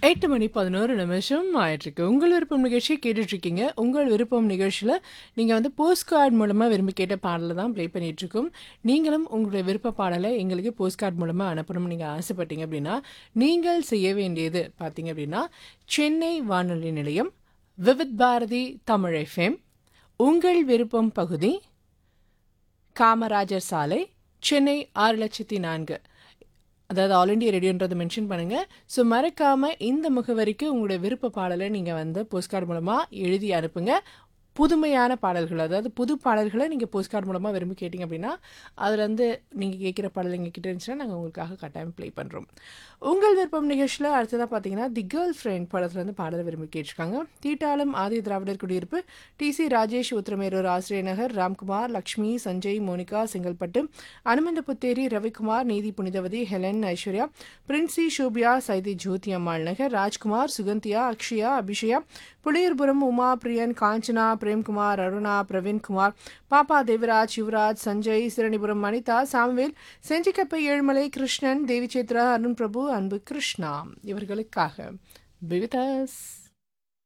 எட்டு மணி பதினோரு நிமிஷம் ஆயிட்டிருக்கு உங்கள் விருப்பம் நிகழ்ச்சியை கேட்டுட்ருக்கீங்க உங்கள் விருப்பம் நிகழ்ச்சியில் நீங்கள் வந்து போஸ்ட் கார்டு மூலமாக விரும்பி கேட்ட பாடலை தான் ப்ளே பண்ணிகிட்ருக்கோம் நீங்களும் உங்களுடைய விருப்ப பாடலை எங்களுக்கு போஸ்ட் கார்டு மூலமாக அனுப்பணும்னு நீங்கள் ஆசைப்பட்டீங்க அப்படின்னா நீங்கள் செய்ய வேண்டியது பார்த்தீங்க அப்படின்னா சென்னை வானொலி நிலையம் விவித் பாரதி தமிழ் எஃப்எம் உங்கள் விருப்பம் பகுதி காமராஜர் சாலை சென்னை ஆறு லட்சத்தி நான்கு அதாவது ஆல் இண்டியா ரேடியோன்றதை மென்ஷன் பண்ணுங்கள் ஸோ மறக்காமல் இந்த முகவரிக்கு உங்களுடைய விருப்ப பாடலை நீங்கள் வந்து போஸ்ட்கார்டு மூலமாக எழுதி அனுப்புங்க புதுமையான பாடல்கள் அதாவது புது பாடல்களை நீங்கள் போஸ்ட்கார்டு மூலமாக விரும்பி கேட்டிங்க அப்படின்னா அதில் வந்து நீங்கள் கேட்குற பாடல் எங்கள் கிட்ட இருந்துச்சுன்னா நாங்கள் உங்களுக்காக கட்டாயம் ப்ளே பண்ணுறோம் உங்கள் விருப்பம் நிகழ்ச்சியில் அடுத்ததாக பார்த்தீங்கன்னா தி கேர்ள் ஃப்ரெண்ட் படத்துலேருந்து பாடலை விரும்பி கேட்டிருக்காங்க தீட்டாளம் ஆதி திராவிடர் குடியிருப்பு டிசி ராஜேஷ் உத்திரமேரூர் ஆசிரியர் நகர் ராம்குமார் லக்ஷ்மி சஞ்சய் மோனிகா செங்கல்பட்டு அனுமந்த புத்தேரி ரவிக்குமார் நீதி புனிதவதி ஹெலன் ஐஸ்வர்யா பிரின்சி ஷோபியா சைதி ஜோதி அம்மாள் நகர் ராஜ்குமார் சுகந்தியா அக்ஷயா அபிஷயா புளியர்புரம் உமா பிரியன் காஞ்சனா பிரேம்குமார் அருணா பிரவீன்குமார் பாப்பா தேவராஜ் யுவராஜ் சஞ்சய் சிரணிபுரம் மணிதா சாம்வேல் செஞ்சிக்கப்பை ஏழுமலை கிருஷ்ணன் தேவி சேத்ரா அருண் பிரபு அன்பு கிருஷ்ணா இவர்களுக்காக விவிதஸ்